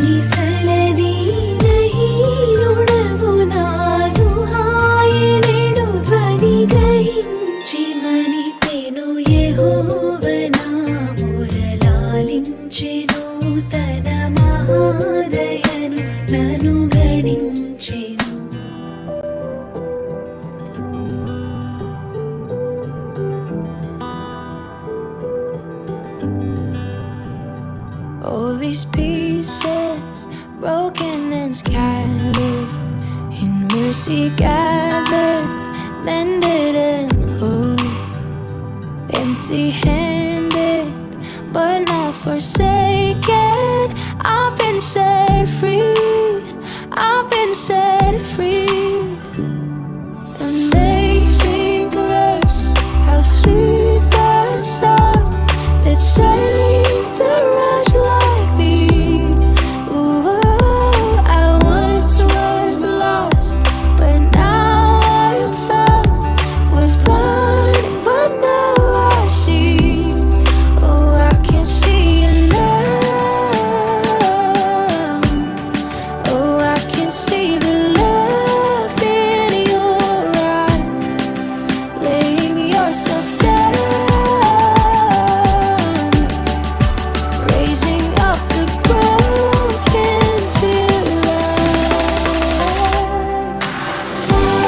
ಮೀಸಲದಿ ನಹೀನುಡಗುನಾನು ಹಾಯನೆಡು ಧ್ವನಿ ಗ್ರಹಿಂచి ಮನಿಪೆನು ಯೆಹೋವನ ಮುರಲಾಲಿಂచెను తన మహాదయను నను గణించెను All these pieces, broken and scattered, in mercy gathered, mended and whole. Empty handed, but not forsaken. I've been set free, I've been set free. Amazing grace, how sweet the sound that saved a wretch like me. Ooh, I once was lost, but now I am found. Was blind, but now I see. Oh, I can see it now. Oh, I can see the love in your eyes, laying yourself down, raising up the broken to life.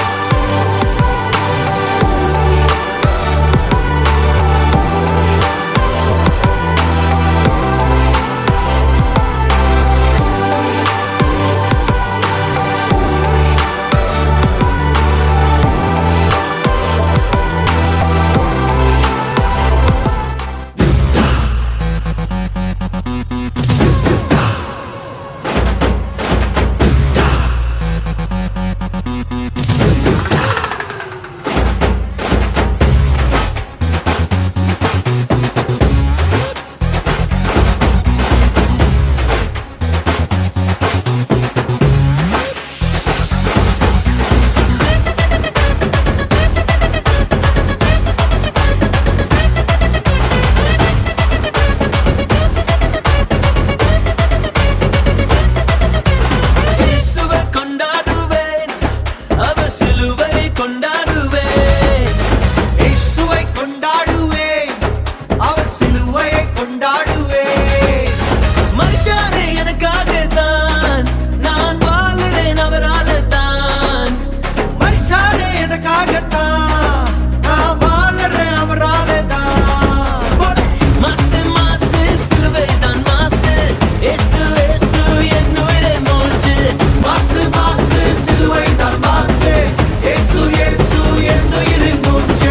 இயேசுவை கொண்டாடுவேன் அவர் சிலுவை கொண்டாடுவேன் இயேசுவை கொண்டாடுவேன் அவர் சிலுவையை கொண்டாடுவேன் மறிச்சாரே எனக்காக தான் நான் வாழுறேன் அவரால தான் மரிச்சாரே எனக்காகத்தான் நான் வாழறேன் அவரால தான் மாசு மாசு சிலுவை தான் மாசு இயேசு இயேசு என்னுள்ளே மூச்சு மாசு மாசு சிலுவை தான் மாசு இயேசு இயேசு என் உயிரின் மூச்சு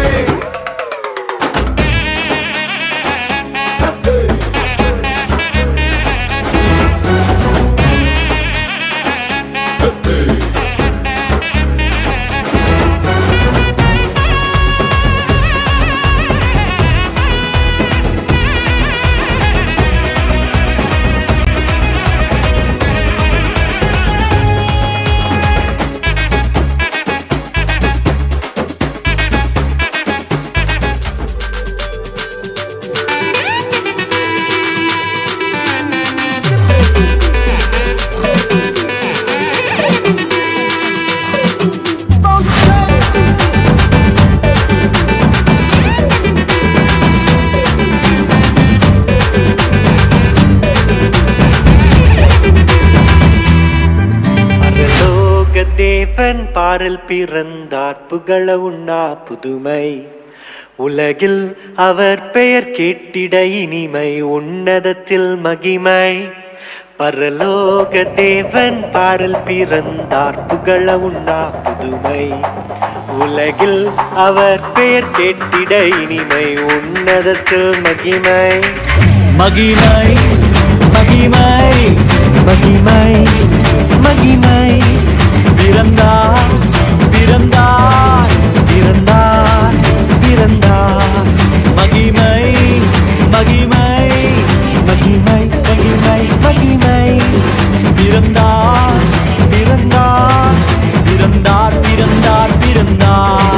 பரலோக தேவன் பாரல் பிறந்தார் புகழ உண்ணா புதுமை உலகில் அவர் பெயர் கேட்டிட இனிமை உன்னதத்தில் மகிமை பரலோக தேவன் பாரல் பிறந்தார் புகழ உண்ணா புதுமை உலகில் அவர் பெயர் கேட்டிட இனிமை உன்னதத்தில் மகிமை மகிமை மகிமை மகிமை மகிமை பிறந்தார் பிறந்தார் பிறந்தார் பிறந்தார் மகிமை மகிமை மகிமை மகிமை மகிமை பிறந்தார் பிறந்தார் பிறந்தார் பிறந்தார் பிறந்தார்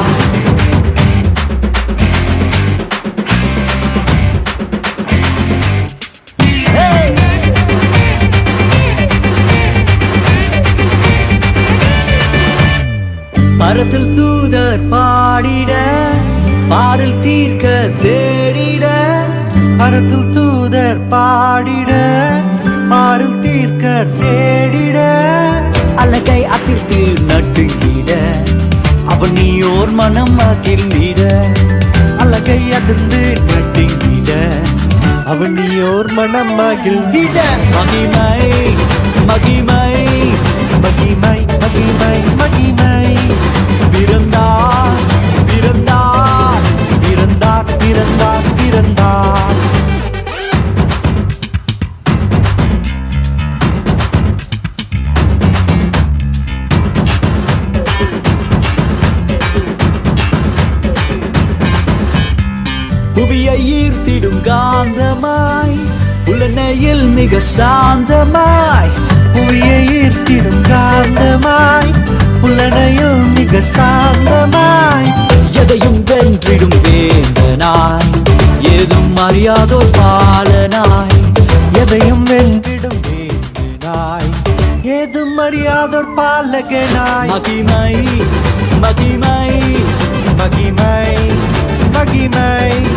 பரத்தில் தூதர் பாடிட பாரில் தீர்க்க தேடிட அறத்தில் தூதர் பாடிட ஆறில் தீர்க்க தேடிட அழகை அதிர்த்து நட்டுங்கிட அவன் நீயோர் மனம் மகிழ்ந்திட அழகை அதிர்ந்து நட்டுங்கிட அவன் நீயோர் மனம் மகிழ்ந்திட மகிமை மகிமை மகிமை மகிமை மகிமை பிறந்தார் பிறந்தார் பிறந்தார் பிறந்தார் பிறந்தார் புவியை ஈர்த்திடும் காந்தமாய் உலனையில் மிக சாந்தமாய் புவியை ஈர்த்திடும் காந்தமாய் புலனையில் மிக சாந்தமாய் எதையும் வென்றிடும் வேந்தனாய் ஏதும் அறியாதோர் பாலனாய் எதையும் வென்றிடும் வேந்தனாய் ஏதும் அறியாதோர் பாலகனாய் மகிமை மகிமை மகிமை மகிமை